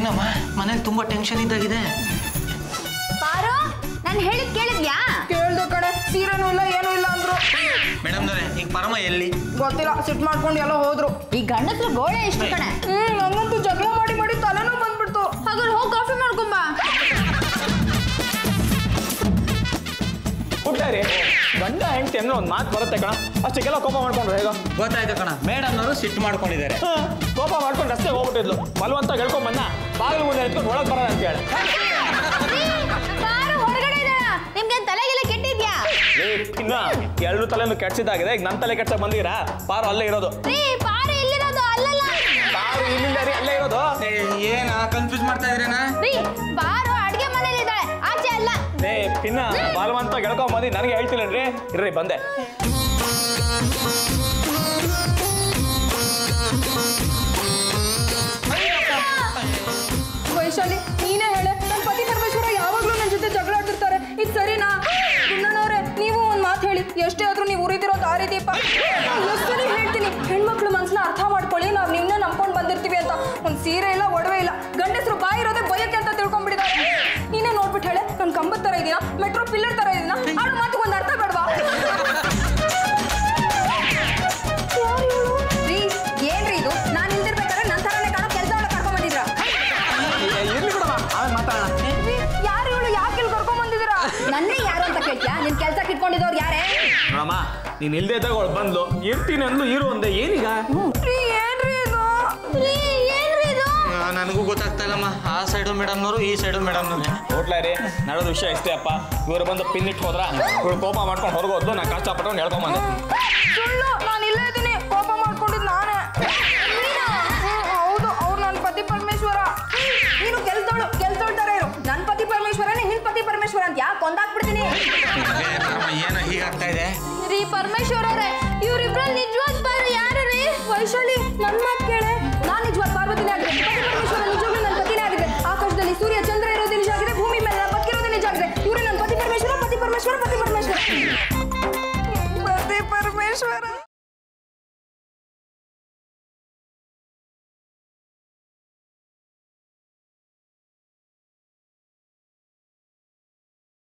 ಏನಮ್ಮ ಮನೇಲಿ ತುಂಬಾ ಟೆನ್ಷನ್ ಇದ್ದಾಗಿದೆ ಪಾರು ನಾನು ಹೇಳಿದ್ ಕೇಳಿದ್ಯಾ ಕೇಳ್ದೆ ಕಡೆ ಸೀರೆನೂ ಇಲ್ಲ ಏನೂ ಇಲ್ಲ ಅಂದ್ರು ಮೇಡಮ್ನವ್ರೆ ಈಗ ಪರಮ ಎಲ್ಲಿ ಗೊತ್ತಿಲ್ಲ ಸಿಟ್ ಮಾಡ್ಕೊಂಡು ಎಲ್ಲ ಹೋದ್ರು ಈ ಗಂಡಸ್ರು ಗೋಳೆ ಎಷ್ಟು ಕಣೆ ಹ್ಮ್ ನಂಗಂತೂ ಜಗಳ ಮಾಡಿ ಮಾಡಿ ತಲೆನೂ ಬಂದ್ಬಿಡ್ತು ಹಾಗಾದ್ರೆ ಹೋಗಿ ಕಾಫಿ ಮಾಡ್ಕೊಂಬ ಹುಟ್ಟಾರಿ ಗಂಡ ಹೆಂಡತಿ ಅಂದ್ರೆ ಒಂದು ಮಾತು ಬರುತ್ತೆ ಕಣ ಅಷ್ಟಕ್ಕೆಲ್ಲ ಕೋಪ ಮಾಡ್ಕೊಂಡ್ರು ಹೇಗ ಗೊತ್ತಾಯ್ತು ಕಣ ಮೇಡಮ್ನವರು ಸಿಟ್ಟು ಮಾಡ್ಕೊಂಡಿದ್ದಾರೆ ಕೋಪ ಮಾಡ್ಕೊಂಡು ರಸ್ತೆ ಹೋಗ್ಬಿಟ್ಟಿದ್ಲು ಬಲವಂತ ಹೇಳ್ಕೊಂಡ್ ಬಂದ ಬಾಗಿಲು ಮುಂದೆ ಎತ್ಕೊಂಡು ಒಳಗೆ ಬರೋಣ ಅಂತ ಹೇಳಿ ಪಾರು ಹೊರಗಡೆ ಇದ್ದಾಳ ನಿಮ್ಗೆ ತಲೆಗೆಲ್ಲ ಕೆಟ್ಟಿದ್ಯಾ ಏ, ಇನ್ನ ಎರಡು ತಲೆನೂ ಕೆಡ್ಸಿದ್ದಾಗಿದೆ ಈಗ ನನ್ನ ತಲೆ ಕೆಡ್ಸಕ್ ಬಂದಿರಾ ಪಾರು ಅಲ್ಲೇ ಇರೋದು ರೀ ಪಾರು ಇಲ್ಲಿರೋದು ಅಲ್ಲಲ್ಲ ಪಾರು ಇಲ್ಲಿಲ್ಲ ರೀ ಅಲ್ಲೇ ಇರೋದು ಏನ ಕನ್ಫ್ಯೂಸ್ ಮಾಡ್ತಾ ಇದ್ರೇನಾ ರೀ ಪಾರು ಅಡ್ಗೆ ಮನೇಲಿ ಇದ್ದಾಳೆ ಆಚೆ ಅಲ್ಲ ಏ ಪಿನ್ನ ಬಲವಂತ ಗೆಳ್ಕೊಂಡ್ ಬಂದು ನನಗೆ ಹೇಳ್ತಿಲ್ಲನ್ರಿ ಇರ್ರಿ ಬಂದೆ ವೈಶಾಲಿ ನೀನೇ ಹೇಳೆ ನನ್ನ ಪತಿ ಪರಮೇಶ್ವರ ಯಾವಾಗ್ಲೂ ನನ್ನ ಜೊತೆ ಜಗಳ ಆಡ್ತಿರ್ತಾರೆ ಇದು ಸರಿನಾ ಗುಂಡಣ್ಣವ್ರೆ ನೀವು ಒಂದ್ ಮಾತು ಹೇಳಿ ಎಷ್ಟೇ ಆದ್ರೂ ನೀವು ಉರಿದಿರೋ ದಾರಿ ದೀಪ ಎಷ್ಟು ಸರಿ ಹೇಳ್ತೀನಿ ಹೆಣ್ಮಕ್ಳು ಮನ್ಸನ್ನ ಅರ್ಥ ಮಾಡ್ಕೊಳ್ಳಿ ನಾವು ನಿಮ್ಮನ್ನ ನಂಬ್ಕೊಂಡು ಬಂದಿರ್ತೀವಿ ಅಂತ ಒಂದ್ ಸೀರೆ ಇಲ್ಲ ಒಡವೆ ಇಲ್ಲ ಗಂಡಸರು ಬಾಯಿ ಇರೋದೇ ಬಯಕೆ ಅಂತ ತಿಳ್ಕೊಂಡ್ಬಿಟ್ಟಿದ್ದಾರೆ ನೀನೇ ನೋಡ್ಬಿಟ್ಟು ಹೇಳೆ ನನ್ನ ಕಂಬದ ತರ ಇದೀನಾ ಮೆಟ್ರೋ ಪಿಲ್ಲರ್ ತರ ಇದೀನಾ ಆಡು ಮಾತು ಒಂದು ಅರ್ಥ ಬೇಡವಾ ರೀ ಏನ್ರಿ ಇದು ನಾನು ನಿಂತಿರ್ಬೇಕಾದ್ರೆ ನನ್ನ ಥರನೇ ಕಾಣೋ ಕೆಲಸ ಒಳಗೆ ಕರ್ಕೊಂಡ್ ಬಂದಿದ್ರಾ ಇರ್ಲಿ ಬಿಡಮ್ಮ ಆಮೇಲೆ ಮಾತಾಡೋಣ ಯಾರು ಇವಳು ಯಾಕೆ ಇಲ್ಲಿ ಕರ್ಕೊಂಡ್ ಬಂದಿದ್ದೀರಾ ನನ್ನೇ ಯಾರು ಅಂತ ಕೇಳ್ತ್ಯಾ ನಿನ್ ಕೆಲ್ಸಕ್ಕೆ ಇಟ್ಕೊಂಡಿದ್ದವ್ರು ಯಾರೇ ನೋಡಮ್ಮ ನೀನ್ ಇಲ್ದೇ ಇದ್ದಾಗ ಅವಳು ಬಂದ್ಲು ಇರ್ತೀನಿ ಅಂದ್ಲು ಇರು ಒಂದೇ ಏನೀಗ ರೀ ಏನ್ರಿ ಇದು ರೀ ಏನ್ರಿ ಇದು ನನಗೂ ಗೊತ್ತಾಗ್ತಾ ಇಲ್ಲಮ್ಮ ಆ ಸೈಡು ಮೇಡಮ್ನವರು ಈ ಸೈಡು ಮೇಡಮ್ನವ್ರೆ ಹೋಟ್ಲ ರೀ ನಡೆದ ವಿಷಯ ಇಷ್ಟೇ ಅಪ್ಪ ಇವರು ಬಂದು ಪಿನ್ ಇಟ್ಟು ಹೋದ್ರ ಇವಳು ಕೋಪ ಮಾಡ್ಕೊಂಡು ಹೊರಗೋದ್ಲು ನಾ ಕಷ್ಟಪಟ್ಟು ಹೇಳ್ಕೊಂಡ್ ಬಂದೆ ಸುಳ್ಳು ನಾನು ಇಲ್ಲೇ ಇದ್ದೀನಿ ಕೋಪ ಮಾಡ್ಕೊಂಡಿದ್ದು ನಾನೇ ಹ್ಮ್, ಹೌದು ಅವ್ರು ನನ್ನ ಪತಿ ಪರಮೇಶ್ವರ ನೀನು ಕೆಲ್ಸದವಳು ಕೆಲ್ಸದವಳ ತರ ಇರು ನನ್ನ ಪತಿ ಪರಮೇಶ್ವರನೇ ನಿನ್ ಪತಿ ಪರಮೇಶ್ವರ ಅಂತ ಯಾಕೆ ಕೊಂದಾಕ್ಬಿಡ್ತೀನಿ ಏ, ಪರಮ, ಏನೋ ಹೀಗಾಗ್ತಾ ಇದೆ